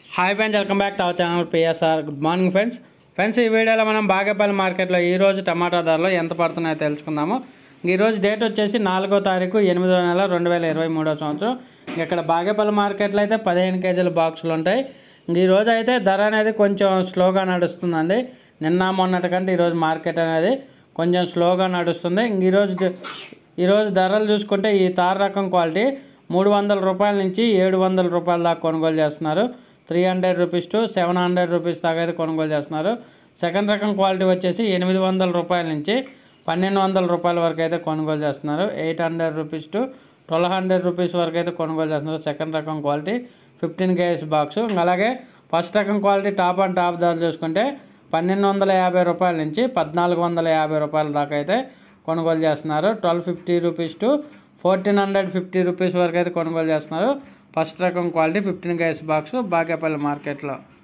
hi friends welcome back to our channel PSR good morning friends friends ఈ వీడియోలో మనం బాగేపల్లి మార్కెట్లో ఈ రోజు టమాటా ధరలు ఎంత పడుతున్నాయో తెలుసుకుందాము ఈరోజు డేట్ వచ్చేసి నాలుగో తారీఖు ఎనిమిదో నెల రెండు వేల ఇరవై మూడో సంవత్సరం ఇక్కడ బాగేపల్లి మార్కెట్లో అయితే పదిహేను కేజీల బాక్సులు ఉంటాయి ఈ రోజు అయితే ధర అనేది కొంచెం స్లోగా నడుస్తుందండి నిన్న మొన్నటి కంటే ఈరోజు మార్కెట్ అనేది కొంచెం స్లోగా నడుస్తుంది ఇంక ఈరోజు ఈరోజు ధరలు చూసుకుంటే ఈ తార్ రకం క్వాలిటీ మూడు వందల రూపాయల నుంచి ఏడు వందల రూపాయల దాకా కొనుగోలు చేస్తున్నారు three hundred rupees to seven hundred rupees దాకా అయితే కొనుగోలు చేస్తున్నారు సెకండ్ రకం క్వాలిటీ వచ్చేసి ఎనిమిది వందల రూపాయల నుంచి పన్నెండు వందల రూపాయల వరకు అయితే కొనుగోలు చేస్తున్నారు eight hundred rupees to twelve hundred rupees వరకు అయితే కొనుగోలు చేస్తున్నారు సెకండ్ రకం క్వాలిటీ ఫిఫ్టీన్ కేజీస్ బాక్స్ అలాగే ఫస్ట్ రకం క్వాలిటీ టాప్ అండ్ టాప్ ధర చూసుకుంటే పన్నెండు వందల యాభై రూపాయల నుంచి పద్నాలుగు వందల యాభై రూపాయల దాకా అయితే కొనుగోలు చేస్తున్నారు twelve fifty rupees to fourteen hundred fifty rupees వరకు అయితే కొనుగోలు చేస్తున్నారు ఫస్ట్ రకం quality fifteen kgs box Bagepalli మార్కెట్లో